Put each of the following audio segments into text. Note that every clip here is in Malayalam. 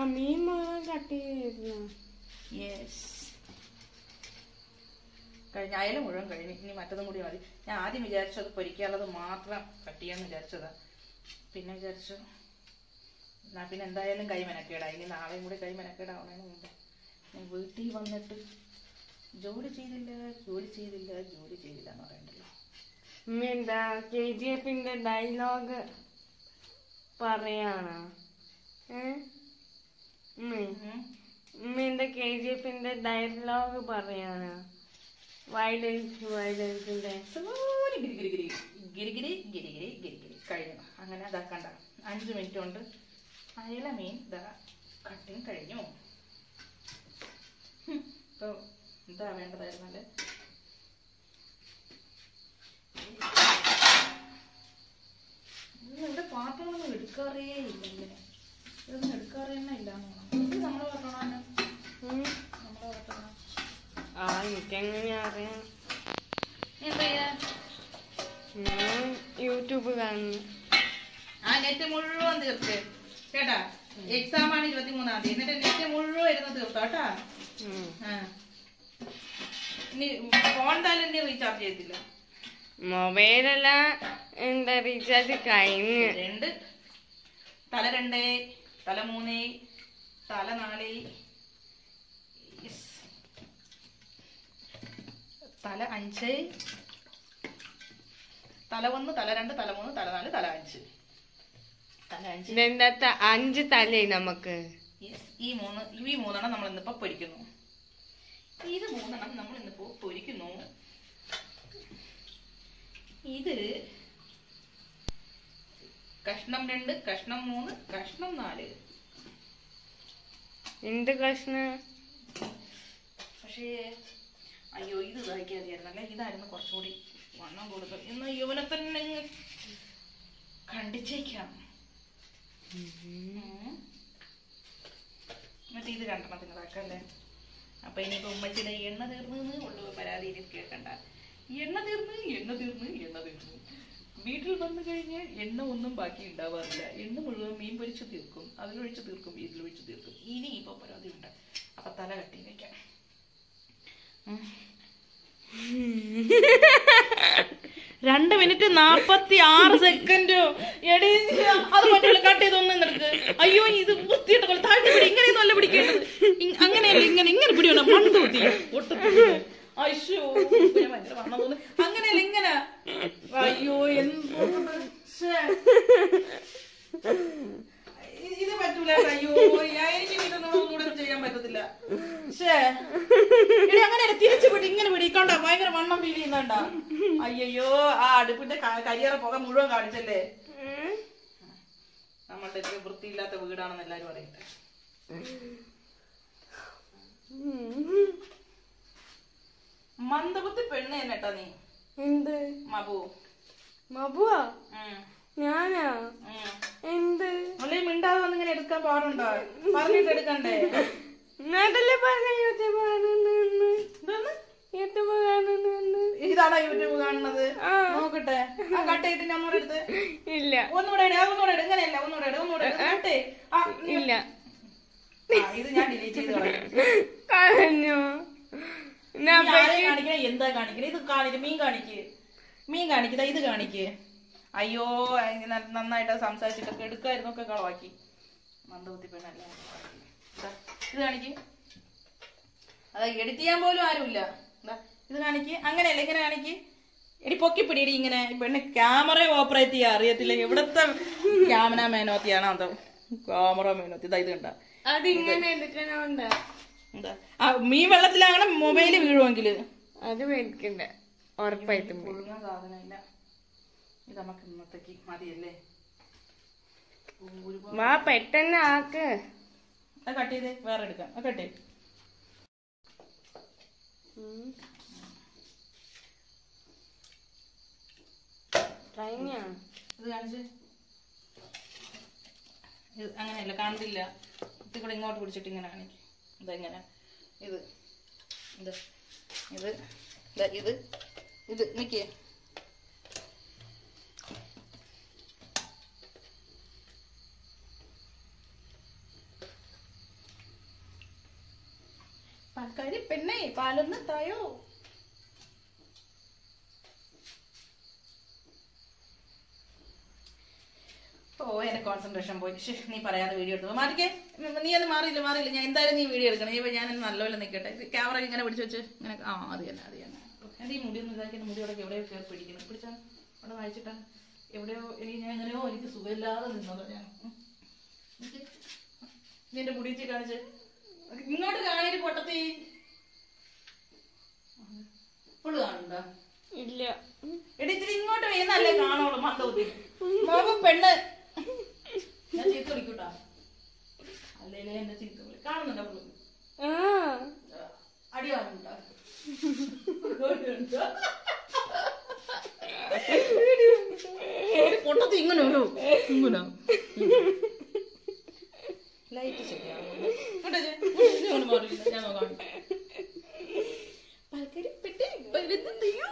മീൻ മുഴുവൻ കട്ട് ചെയ്തിരുന്നു യെസ് കഴിഞ്ഞ അയല മുഴുവൻ കഴിഞ്ഞു ഇനി മറ്റതും കൂടി മതി ഞാൻ ആദ്യം വിചാരിച്ചത് പൊരിക്കാനുള്ളത് മാത്രം കട്ട് ചെയ്യാന്ന് വിചാരിച്ചതാ പിന്നെ വിചാരിച്ചു എന്നാ പിന്നെ എന്തായാലും കൈ മെനക്കേടാ ഇനി നാളെയും കൂടി കൈ മെനക്കേടാവണേന് മുമ്പ് ഞാൻ വീട്ടിൽ വന്നിട്ട് ജോലി ചെയ്തില്ല ജോലി ചെയ്തില്ല ജോലി ചെയ്തില്ല എന്ന് പറയണ്ടല്ലോ ഉമ്മ എന്താ കെ ജി എഫിന്റെ ഡയലോഗ് പറയാണ് ഏ ഉമ്മേ ഉം. ഉമ്മ എന്താ കെ ജി എഫിന്റെ ഡയലോഗ് പറയാണ് വയലൻസ് വയലൻസിന്റെ സോറി ഗിരി ഗിരി ഗിരി ഗിരി ഗിരി ഗിരി ഗിരി ഗിരി ഗിരി കഴിഞ്ഞു അങ്ങനെ അതാക്കണ്ട അഞ്ച് മിനിറ്റ് കൊണ്ട് അയല മീൻ ഇതാ കട്ടിങ് കഴിഞ്ഞു ഹും, ഇപ്പൊ എന്താ വേണ്ടതായിരുന്നല്ലേ ഇന്ന് ഇവിടെ പാത്രങ്ങളൊന്നും എടുക്കാറേ ഇല്ല ഇങ്ങനെ ഇതൊന്നും എടുക്കാറേ തന്നെ ഇല്ല ഇത് നമ്മളെ പറഞ്ഞോളാണ് ഉം. നമ്മളെ പറഞ്ഞോളാം ആ എനിക്കെങ്ങനെ അറിയാം നീ എന്താ ചെയ്യാ ഞാൻ യൂട്യൂബ് കാണുന്നു ആ നെറ്റ് മുഴുവൻ തീർക്ക് കേട്ടാ എക്സാം ആണ് ഇരുപത്തി മൂന്നാം തീയതി എന്നിട്ട് നെറ്റ് മുഴുവൻ ഇരുന്ന് തീർത്തോ കേട്ടാ ഉം. ആ. ഇനി ഫോൺ തന്നെ ഇനി റീചാർജ് ചെയ്യത്തില്ല മൊബൈലെല്ലാം എന്താ റീചാർജ് കഴിഞ്ഞ് രണ്ട് തല രണ്ട് തല മൂന്ന് തല നാല് Yes. തല അഞ്ച് തല ഒന്ന് തല രണ്ട് തല മൂന്ന് തല നാല് തല അഞ്ച് തല അഞ്ച് ഇതെന്താ അഞ്ച് തലേ നമുക്ക് Yes, ഈ മൂന്ന് ഈ മൂന്നെണ്ണം നമ്മൾ ഇന്നിപ്പോ പൊരിക്കുന്നു ഇത് മൂന്നെണ്ണം നമ്മൾ ഇന്നിപ്പോ പൊരിക്കുന്നു ഇത് കഷ്ണം രണ്ട് കഷ്ണം മൂന്ന് കഷ്ണം നാല് എന്ത് കഷ്ണം പക്ഷേ അയ്യോ ഇത് ഇതാക്കിയാതിയായിരുന്നല്ലേ ഇതായിരുന്നു കുറച്ചുകൂടി വണ്ണം കൂടുതൽ ഇന്ന് ഇവനെ തന്നെ അങ്ങ് കണ്ടിച്ചേക്കാം ഉം. എന്നിട്ട് ഇത് രണ്ടെണ്ണത്തിന് ഇതാക്കല്ലേ അപ്പൊ ഇനിയിപ്പോ ഉമ്മച്ചിയുടെ എണ്ണ തീർന്നു ഉള്ളു പരാതി ഇനി കേൾക്കണ്ട എണ്ണ തീർന്ന് എണ്ണ തീർന്ന് എണ്ണ തീർന്നു വീട്ടിൽ വന്നു കഴിഞ്ഞാൽ എണ്ണ ഒന്നും ബാക്കി ഉണ്ടാവാറില്ല എണ്ണ മുഴുവൻ മീൻ പൊരിച്ച് തീർക്കും അതിലൊഴിച്ച് തീർക്കും ഇതിലൊഴിച്ച് തീർക്കും ഇനി ഇപ്പൊ പരാതി ഉണ്ട് അപ്പൊ തല കട്ടി വെക്കാം ഉം. രണ്ട് മിനിറ്റ് നാപ്പത്തി ആറ് സെക്കൻഡ് എടി അത് പറ്റില്ല കട്ട് ചെയ്തൊന്നും നിനക്ക് അയ്യോ ഇത് വൃത്തിയിട്ട് പോലെ താഴ്ത്തി പിടി ഇങ്ങനെയൊന്നും അല്ല പിടിക്കേണ്ടത് ഇ- അങ്ങനെയല്ല ഇങ്ങനെ ഇങ്ങനെ പിടിയണം മൺതൂത്തി അയ്യോ പിന്നെ ഭയങ്കര വണ്ണം തോന്നി അങ്ങനെയല്ല ഇങ്ങനെ അയ്യോ എന്തോ ഇത് പറ്റൂല അയ്യോ എനിക്ക് ഇതൊന്നും ഒന്നുകൂടെ ചെയ്യാൻ പറ്റത്തില്ല ശ്ശേ. എടി അങ്ങനെയല്ല തിരിച്ചു പിടി ഇങ്ങനെ പിടി കണ്ട ഭയങ്കര വണ്ണം ഫീൽ ചെയ്യുന്നുണ്ട അയ്യോ ആ അടുപ്പിന്റെ ക- കരിയറ പുക മുഴുവൻ കാണിച്ചല്ലേ നമ്മളുടെ ഇത്ര വൃത്തിയില്ലാത്ത വീടാണെന്ന് എല്ലാരും പറയട്ടെ മന്ദബുദ്ധി പെണ്ണ് തന്നെ കേട്ടോ നീ എന്ത് മബു മബുവാ ഉം, ഞാനാ ഉം. എന്ത് അല്ലേ മിണ്ടാതെ വന്ന് ഇങ്ങനെ എടുക്കാൻ പാടുണ്ടോ പറഞ്ഞിട്ട് എടുക്കണ്ടേ നാട്ടിലെ പറഞ്ഞ യൂട്യൂബ് കാണുന്നു ഇതൊന്ന് യൂട്യൂബ് കാണുന്നു ഇതാണോ യൂട്യൂബ് കാണുന്നത് ആ. നോക്കട്ടെ ആ കട്ട് ചെയ്തിട്ട് ഞാൻ ഒന്നുകൂടെ എടുത്ത് ഇല്ല ഒന്നുകൂടെ ഇട്, ആ ഒന്നുകൂടെ ഇട്. ഇങ്ങനെയല്ല ഒന്നുകൂടെ ഇട്, ഒന്നുകൂടെ ഇട്. കട്ടേ. ആ, ഇല്ല ആ, ഇത് ഞാൻ ഡിലീറ്റ് ചെയ്ത് കളയും കളഞ്ഞു ഞാൻ നീ ആരെ കാണിക്കണേ എന്താ കാണിക്കണേ ഇത് കാണിക്ക് മീൻ കാണിക്ക് മീൻ കാണിക്കുക ഇത് കാണിക്ക് അയ്യോ ഇങ്ങനെ നന്നായിട്ട് സംസാരിച്ചിട്ടൊക്കെ എടുക്കായിരുന്നു ഒക്കെ കളവാക്കി മന്ദബുദ്ധി പെണ്ണല്ല ദാ, ഇത് കാണിക്ക് അതാ എഡിറ്റ് ചെയ്യാൻ പോലും ആരുമില്ല ദാ, ഇത് കാണിക്ക് അങ്ങനെയല്ല ഇങ്ങനെ കാണിക്ക് എടി പൊക്കിപ്പിടിയടി ഇങ്ങനെ ഈ പെണ്ണ് ക്യാമറ ഓപ്പറേറ്റ് ചെയ്യാൻ അറിയത്തില്ല എവിടത്തെ ക്യാമറ മേനോത്തിയാണോ അതോ ക്യാമറ മേനോത്തി ഇതാ ഇത് കണ്ട അതിങ്ങനെ എടുക്കണോണ്ട എന്താ ആ മീൻ വെള്ളത്തിലാകണം മൊബൈല് വീഴുമെങ്കിൽ അത് മേടിക്കണ്ട ഉറപ്പായിട്ടും മേടിക്കും. പുഴുങ്ങാൻ സാധനമില്ല ഇത് നമുക്ക് ഇന്നത്തേക്ക് മതിയല്ലേ ഒരുപാട് വാ പെട്ടെന്ന് ആക്ക് അത് കട്ട് ചെയ്തേ വേറെ എടുക്കാം അത് കട്ട് ചെയ്ത് കഴിഞ്ഞാ ഇത് കാണിച്ച് ഇത് അങ്ങനെയല്ല കാണത്തില്ല ഇത് കൂടെ ഇങ്ങോട്ട് പിടിച്ചിട്ട് ഇങ്ങനെ കാണിക്കും ഇതെങ്ങനെ ഇത് ഇത് ഇത് ദാ ഇത് ഇത് നിക്കേ പെണ്ണേ പാലൊന്ന് തായോ ഓ എന്റെ കോൺസെൻട്രേഷൻ പോയി ശ്ശെ, നീ പറയാതെ വീഡിയോ എടുത്തു മാറിക്കേ ഉം, നീ അത് മാറിയില്ല മാറിയില്ല ഞാൻ എന്തായാലും നീ വീഡിയോ എടുക്കണം ഇപ്പൊ ഞാൻ നല്ലപോലെ നിൽക്കട്ടെ ക്യാമറ ഇങ്ങനെ പിടിച്ച് വെച്ച് ഇങ്ങനെ ആ അത് തന്നെ അത് തന്നെ എന്റെ ഈ മുടി ഒന്ന് ഇതാക്കി എന്റെ മുടി അവിടെ എവിടെയോ കയറി പിടിക്കുന്നു പിടിച്ചാ അവിടെ വായിച്ചിട്ടാ എവിടെയോ എനിക്ക് ഞാൻ എങ്ങനെയോ എനിക്ക് സുഖമില്ലാതെ നിന്നത് ഞാൻ ഉം. നിക്ക്. നീ എന്റെ മുടി വെച്ച് കാണിച്ച് ഇങ്ങോട്ട് കാണിട്ട് പൊട്ടത്തി ഇപ്പോഴും കാണുന്നുണ്ടോ ഇല്ല എടി ഇത്തിരി ഇങ്ങോട്ട് വീന്നല്ലേ കാണുള്ളൂ മന്ദബുദ്ധി മോപം പെണ്ണ് ഞാൻ ചീത്ത വിളിക്കൂട്ടാ അല്ലേലേ എന്നെ ചീത്ത വിളി കാണുന്നുണ്ടോ പുള്ളി? ആ അടി വാങ്ങുന്നുണ്ടോ പൊട്ടത്തി ഇങ്ങനെ ഒരു ഇങ്ങനെ ലൈറ്റ് ശരിയാവുന്നു ഇങ്ങോട്ട് ചെ, ഇങ്ങോട്ട് ഇങ്ങോട്ട് മാറിയില്ല, ഞാൻ നോക്കാം പൽക്കരിപ്പെട്ടി പരുന്ത് ചെയ്യൂ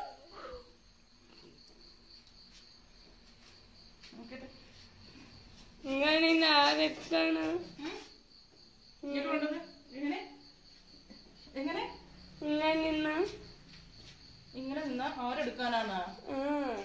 നോക്കട്ടെ നിങ്ങൾ ഇന്ന് ആരെത്താണ് ഇങ്ങോട്ട് കൊണ്ടുവന്ന്. എങ്ങനെ എങ്ങനെ നിങ്ങൾ നിന്ന ഇങ്ങനെ നിന്നാ ആരെടുക്കാനാന്നാ ആ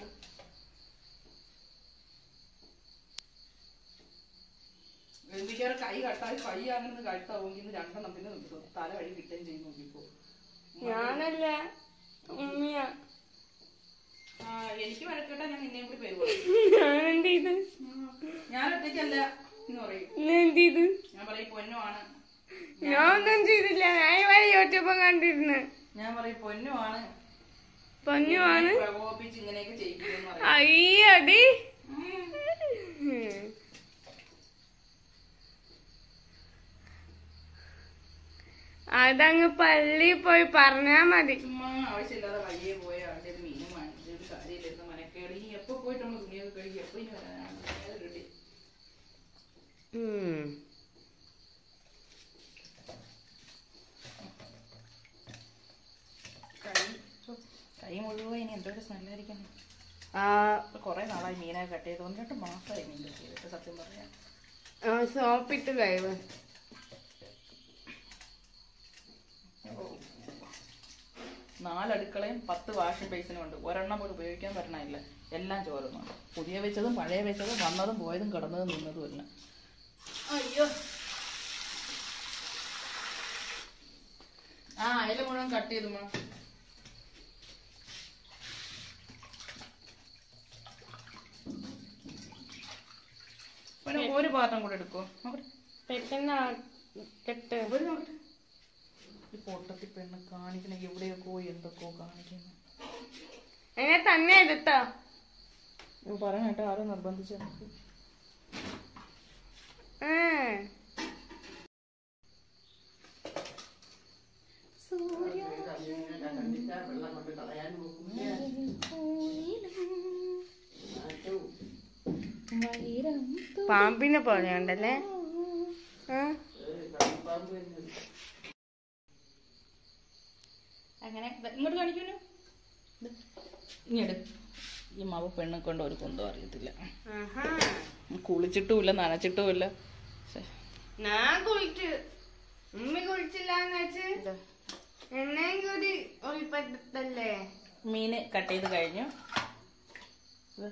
എനിക്കൊരു കൈ കട്ടായി കൈ അങ്ങനെ കഴുത്താവുമെങ്കിൽ ഇന്ന് രണ്ടെണ്ണം പിന്നെ നിർത്തും. തല വഴി കിട്ടുകയും ചെയ്യും നോക്കിപ്പോ ഞാനല്ല ഉമ്മയാ ആ എനിക്ക് വഴക്കേട്ടാ ഞാൻ നിന്നെയും കൂടി പേര് പറയും ഞാൻ എന്ത് ചെയ്ത് ഞാൻ ഒറ്റയ്ക്കല്ല എന്ന് പറയും ഞാൻ എന്ത് ചെയ്ത് ഞാൻ പറയും പൊന്നുമാണ് ഞാൻ ഒന്നും ചെയ്തില്ല ഞാൻ ഇവിടെ യൂട്യൂബ് കണ്ടിരുന്നു ഞാൻ പറയും പൊന്നുമാണ് പൊന്നുമാണ് പ്രകോപിച്ച് ഇങ്ങനെയൊക്കെ ചെയ്യിക്കുമെന്ന് പറയും അയ്യടി ഉം. അതങ്ങ് പള്ളി പോയി പറഞ്ഞാ മതി ചുമ്മാ ആവശ്യമില്ലാതെ വഴിയെ പോയ ആളുടെ മീനും വാങ്ങിച്ചിട്ട് കാര്യമില്ലെന്ന് മനക്കേട് ഇനി എപ്പോ പോയിട്ട് നമ്മൾ തുണിയൊക്കെ കഴുകി എപ്പോ ഇനി വരാനാണ് ഏതൊരു ഉം. കൈ ഛോ, കൈ മുഴുവൻ ഇനി എന്തോരം സ്മെല്ലായിരിക്കണം ആ ഇപ്പൊ കൊറേ നാളായി മീനൊക്കെ കട്ട് ചെയ്ത് ഒന്ന് രണ്ട് മാസമായി മീൻ കട്ട് ചെയ്തിട്ട് സത്യം പറയാം ആ, സോപ്പിട്ട് കഴിവ് നാലടുക്കളയും പത്ത് വാഷിംഗ് ബേസിനും ഉണ്ട് ഒരെണ്ണം പോലും ഉപയോഗിക്കാൻ പറ്റണില്ല എല്ലാം ചോരുന്നുണ്ട് പുതിയ വെച്ചതും പഴയ വെച്ചതും വന്നതും പോയതും കിടന്നതും നിന്നതും എല്ലാം അയ്യോ ആ അതിൽ മുഴുവൻ കട്ട് ചെയ്തു മാ പിന്നെ ഒരു പാത്രം കൂടെ എടുക്കോ നോക്കട്ടെ പെട്ടെന്ന് കെട്ട് ഒരു നോക്കട്ടെ ഈ പൊട്ടത്തി പെണ്ണ് കാണിക്കണ എവിടെയൊക്കെയോ എന്തൊക്കെയോ കാണിക്കുന്നു എന്നെ തന്നെ എടുത്തോ പറയാൻ കേട്ടോ ആരോ നിർബന്ധിച്ചു ആ. പാമ്പിനെ പോലെ ഉണ്ടല്ലേ ആ അങ്ങനെ ദേ ഇങ്ങോട്ട് കാണിക്കുന്നു ഇങ്ങോട്ട് ഈ മാവ് പെണ്ണെ കൊണ്ട് ഒരു കുന്തം അറിയത്തില്ല ആഹാ. കുളിച്ചിട്ടുമില്ല നനച്ചിട്ടുമില്ല ശ്ശെ. ഞാൻ കുളിച്ചു ഉമ്മി കുളിച്ചില്ലാന്ന് വെച്ച് ഇതാ. എന്നെയും കൂടി ഉൾപ്പെടുത്തല്ലേ മീന് കട്ട് ചെയ്ത് കഴിഞ്ഞു ഇത്.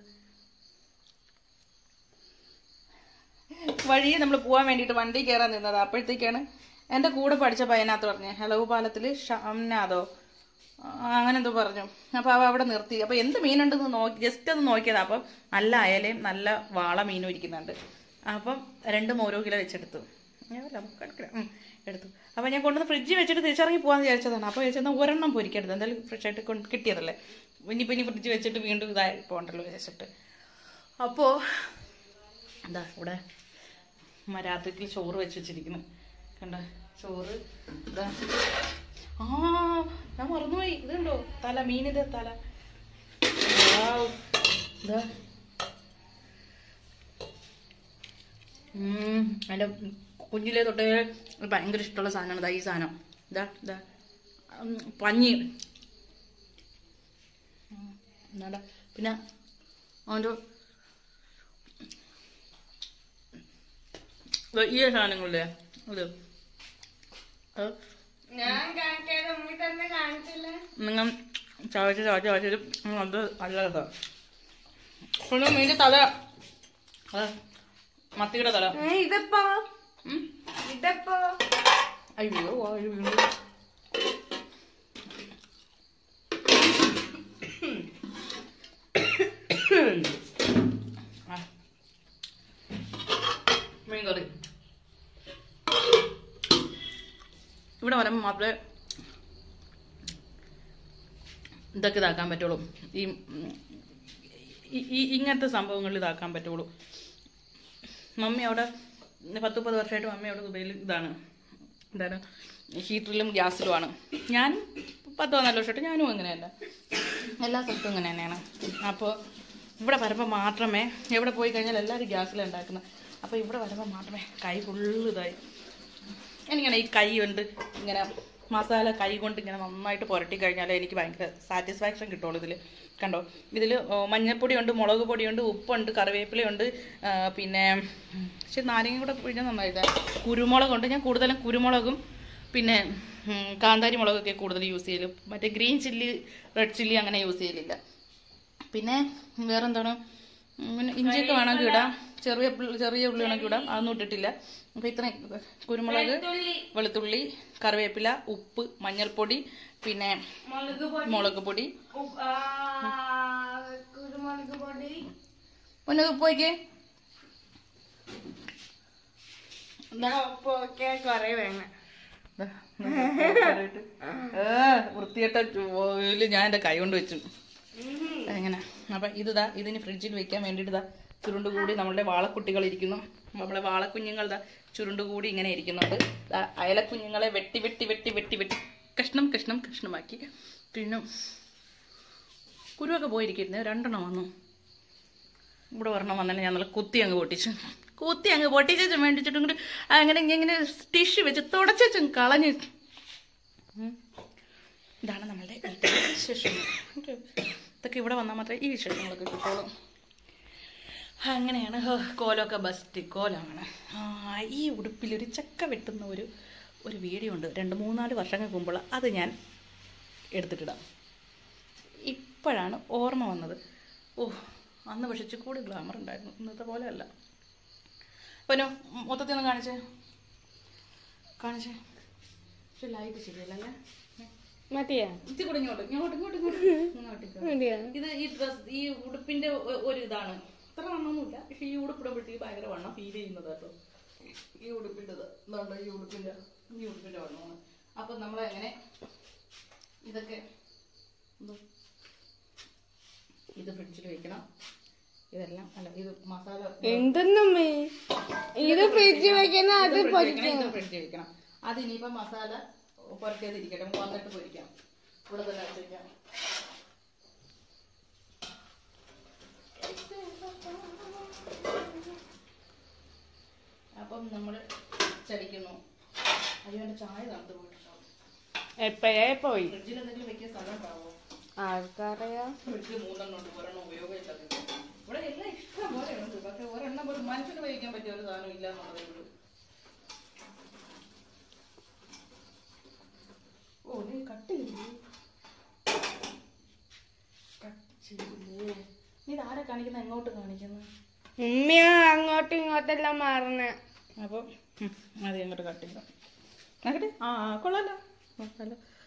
വഴിയെ നമ്മൾ പോകാൻ വേണ്ടിയിട്ട് വണ്ടി കയറാൻ നിന്നത് അപ്പോഴത്തേക്കാണ് എൻ്റെ കൂടെ പഠിച്ച പയ്യനകത്ത് പറഞ്ഞു ഹലോ പാലത്തിൽ ഷംനാഥോ ആ, അങ്ങനെ എന്തോ പറഞ്ഞു അപ്പോൾ അവ അവിടെ നിർത്തി അപ്പോൾ എന്ത് മീനുണ്ടെന്ന് നോക്കി ജസ്റ്റ് ഒന്ന് നോക്കിയതാ അപ്പം നല്ല അയലയും നല്ല വാള മീനും ഇരിക്കുന്നുണ്ട് അപ്പം രണ്ടും ഓരോ കിലോ വെച്ചെടുത്തു ഞാൻ വല്ല കിടക്കില്ല ഉം, എടുത്തു അപ്പോൾ ഞാൻ കൊണ്ടുവന്ന് ഫ്രിഡ്ജിൽ വെച്ചിട്ട് തിരിച്ചിറങ്ങി പോകാന്ന് വിചാരിച്ചതാണ് അപ്പോൾ വിചാരിച്ചാൽ ഒരെണ്ണം പൊരിക്കരുത് എന്തായാലും ഫ്രഷ് ആയിട്ട് കൊണ്ട് കിട്ടിയതല്ലേ ഇനിയിപ്പോൾ ഇനി ഫ്രിഡ്ജ് വെച്ചിട്ട് വീണ്ടും ഇതായി പോകണ്ടല്ലോ വിചാരിച്ചിട്ട് അപ്പോൾ എന്താ ഇവിടെ മ- രാത്രിക്ക് ചോറ് വെച്ച് വെച്ചിരിക്കുന്നു കണ്ട ചോറ് ഇതാ ആ ഞാൻ മറന്നുപോയി ഇതുണ്ടോ തല മീനിന്റെ തല Wow. ഇതാ ഉം, എൻ്റെ കുഞ്ഞിലെ തൊട്ടേ ഭയങ്കര ഇഷ്ടമുള്ള സാധനമാണ് ഇതാ ഈ സാധനം ഇതാ ഇതാ ഉം, പഞ്ഞി ഉം, എന്നാടാ പിന്നെ അവൻ്റെ ഈ സാധനങ്ങളില്ലേ ഇത് അത് ഞാൻ കാണിക്കാതെ ഉമ്മി തന്നെ കാണിച്ചില്ല നിങ്ങൾ ചവച്ച് ചവച്ച് ചവച്ച് അത് നല്ല രസമാണ് പിന്നെ മീൻ്റെ തല അത് മത്തിയുടെ തല ഏ, ഇതെപ്പോ ഉം. ഇതെപ്പോ അയ്യോ അയ്യോ ആ. മീൻ കറി ഇവിടെ വരുമ്പോൾ മാത്രമേ ഇതൊക്കെ ഇതാക്കാൻ പറ്റുള്ളൂ ഈ ഉം, ഈ- ഈ ഇങ്ങനത്തെ സംഭവങ്ങളിൽ ഇതാക്കാൻ പറ്റുള്ളൂ മമ്മി അവിടെ പത്ത് മുപ്പത് വർഷമായിട്ട് മമ്മി അവിടെ ദുബൈയിൽ ഇതാണ് എന്താണ് ഹീറ്ററിലും ഗ്യാസിലുമാണ് ഞാനും പത്ത് പതിനാല് വർഷമായിട്ട് ഞാനും അങ്ങനെയല്ല എല്ലാ സ്ഥലത്തും ഇങ്ങനെ തന്നെയാണ് അപ്പോൾ ഇവിടെ വരുമ്പോൾ മാത്രമേ എവിടെ പോയി കഴിഞ്ഞാൽ എല്ലാവരും ഗ്യാസിലാണ് ഉണ്ടാക്കുന്നത് അപ്പോൾ ഇവിടെ വരുമ്പോൾ മാത്രമേ കൈ ഫുള്ള് ഇതായി എനിക്കാണ് ഈ കൈ കൊണ്ട് ഇങ്ങനെ മസാല കൈ കൊണ്ട് ഇങ്ങനെ നന്നായിട്ട് പുരട്ടി കഴിഞ്ഞാൽ എനിക്ക് ഭയങ്കര സാറ്റിസ്ഫാക്ഷൻ കിട്ടുള്ളൂ ഇതിൽ കണ്ടോ ഇതിൽ മഞ്ഞൾപ്പൊടിയുണ്ട് മുളക് പൊടിയുണ്ട് ഉപ്പുണ്ട് കറിവേപ്പിലയുണ്ട് ആ, പിന്നെ ഉം, ഇച്ചിരി നാരങ്ങ കൂടെ പിഴിഞ്ഞാൽ നന്നായിട്ട് കുരുമുളകുണ്ട് ഞാൻ കൂടുതലും കുരുമുളകും പിന്നെ ഉം, കാന്താരി മുളകൊക്കെ കൂടുതൽ യൂസ് ചെയ്യലും മറ്റേ ഗ്രീൻ ചില്ലി റെഡ് ചില്ലി അങ്ങനെ യൂസ് ചെയ്യലില്ല പിന്നെ വേറെന്താണ് ഉം, പിന്നെ ഇഞ്ചിയൊക്കെ വേണമെങ്കിൽ ഇടാം ചെറിയ പുള്ളി- ചെറിയ ഉള്ളി വേണമെങ്കിൽ ഇടാം അതൊന്നും ഇട്ടിട്ടില്ല അപ്പോൾ ഇത്രയും കുരുമുളക് വെളുത്തുള്ളി കറിവേപ്പില ഉപ്പ് മഞ്ഞൾപ്പൊടി പിന്നെ മുളക് പൊടി മുളക് പൊടി ഉപ്പ്, ആ, കുരുമുളക് പൊടി ഒന്ന് പോയിക്കേ ഉപ്പൊക്കെ കൊറേ വേണം വൃത്തിയിട്ട ഓയില് ഞാൻ എൻ്റെ കൈ കൊണ്ട് വെച്ചു എങ്ങനെ അപ്പം ഇതാ ഇതിന് ഫ്രിഡ്ജിൽ വെക്കാൻ വേണ്ടിയിട്ട് ഇതാ ചുരുണ്ട് കൂടി നമ്മളുടെ വാളക്കുട്ടികൾ ഇരിക്കുന്നു നമ്മളെ വാളക്കുഞ്ഞുങ്ങൾ ഇതാ ചുരുണ്ട് കൂടി ഇങ്ങനെ ഇരിക്കുന്നുണ്ട് ദാ അയലക്കുഞ്ഞുങ്ങളെ വെട്ടി വെട്ടി വെട്ടി വെട്ടി വെട്ടി കഷ്ണം കഷ്ണം കഷ്ണമാക്കി പിന്നെ കുരുവൊക്കെ പോയിരിക്കുന്നത് രണ്ടെണ്ണം വന്നു ഇവിടെ ഒരെണ്ണം വന്നെ ഞാൻ നല്ല കുത്തി അങ്ങ് പൊട്ടിച്ചു കുത്തി അങ്ങ് പൊട്ടിച്ചു വേണ്ടിച്ചിട്ടും കൂടി അങ്ങനെ ഇങ്ങനെ ടിഷ്യൂ വെച്ച് തുടച്ചും കളഞ്ഞ് ഉം. ഇതാണ് നമ്മളുടെ വീട്ടിലെ വിശേഷങ്ങൾ ഓക്കേ. ഇതൊക്കെ ഇവിടെ വന്നാൽ മാത്രമേ ഈ വിശേഷങ്ങളൊക്കെ കിട്ടുള്ളൂ അങ്ങനെയാണ് ഹോ, കോലമൊക്കെ ബസ്റ്റ് കോലമാണ് ആ, ഈ ഉടുപ്പിൽ ഒരു ചക്ക വെട്ടുന്ന ഒരു ഒരു വീഡിയോ ഉണ്ട് രണ്ട് മൂന്നാല് വർഷങ്ങൾക്ക് മുമ്പുള്ള അത് ഞാൻ എടുത്തിട്ടിടാം ഇപ്പോഴാണ് ഓർമ്മ വന്നത് ഓ അന്ന് പക്ഷെ ഇച്ചിരി കൂടി ഗ്ലാമർ ഉണ്ടായിരുന്നു ഇന്നത്തെ പോലെ അല്ല പിന്നെ മൊത്തത്തിൽ ഒന്ന് കാണിച്ചേ കാണിച്ചേ പക്ഷെ ലൈറ്റ് ശരിയല്ലേ മതിയാ ഇത്തി കൂടെ ഇങ്ങോട്ട് ഇങ്ങോട്ട് ഇങ്ങോട്ട് ഇങ്ങോട്ട് ഇങ്ങോട്ടേക്ക്. മതിയാ ഇത് ഈ ഡ്രസ് ഈ ഉടുപ്പിന്റെ ഒ- ഒരു ഇതാണ് ഇത്ര വണ്ണമൊന്നുമില്ല പക്ഷെ ഈ ഉടുപ്പിടുമ്പോഴത്തേക്ക് ഭയങ്കര വണ്ണം ഫീൽ ചെയ്യുന്നത് കേട്ടോ ഈ ഉടുപ്പിൻ്റെത് ഇതുണ്ട് ഈ ഉടുപ്പിന്റെ ഈ ഉടുപ്പിന്റെ വണ്ണമാണ് അപ്പൊ നമ്മളെങ്ങനെ ഇതൊക്കെ എന്തോ ഇത് ഫ്രിഡ്ജിൽ വെക്കണം ഇതെല്ലാം അല്ല ഇത് മസാല എന്തെന്നമ്മേ ഇത് ഫ്രിഡ്ജ് വെക്കുന്ന അത് പൊരിക്കണം ഫ്രിഡ്ജിൽ വെക്കണം അത് ഇനിയിപ്പം മസാല പുരട്ടിയത് ഇരിക്കട്ടെ നമുക്ക് വന്നിട്ട് പൊരിക്കാം ഇവിടെ തന്നെ വെച്ചിരിക്കാം അപ്പം നമ്മൾ ചലിക്കുന്നു അയ്യോ എൻ്റെ ചായ തണുത്ത് പോയിട്ടോ എപ്പോഴേ പോയി ഫ്രിഡ്ജിൽ എന്തെങ്കിലും വെക്കാൻ സ്ഥലം ഉണ്ടാവോ ആൾക്കറിയാ ഫ്രിഡ്ജ് മൂന്നെണ്ണം ഉണ്ട് ഒരെണ്ണം ഉപയോഗമില്ലാത്ത ഇവിടെ എല്ലാം ഇഷ്ടം പോലെ ഉണ്ട് പക്ഷെ ഒരെണ്ണം ഒരു മനുഷ്യന് ഉപയോഗിക്കാൻ പറ്റിയ ഒരു സാധനം ഇല്ല എന്നുള്ളതേ ഉള്ളൂ ഓ നീ കട്ട് ചെയ്യില്ലേ കട്ട് ചെയ്യില്ലേ നീ ഇത് ആരെ കാണിക്കുന്ന എങ്ങോട്ട് കാണിക്കുന്നു ഉമ്മയാ അങ്ങോട്ടും ഇങ്ങോട്ടെല്ലാം മാറുന്നേ അപ്പോൾ അത് അങ്ങോട്ട് കട്ട് ചെയ്യാം അങ്ങോട്ട് ആ ആ, കൊള്ളാലോ കൊള്ളാലോ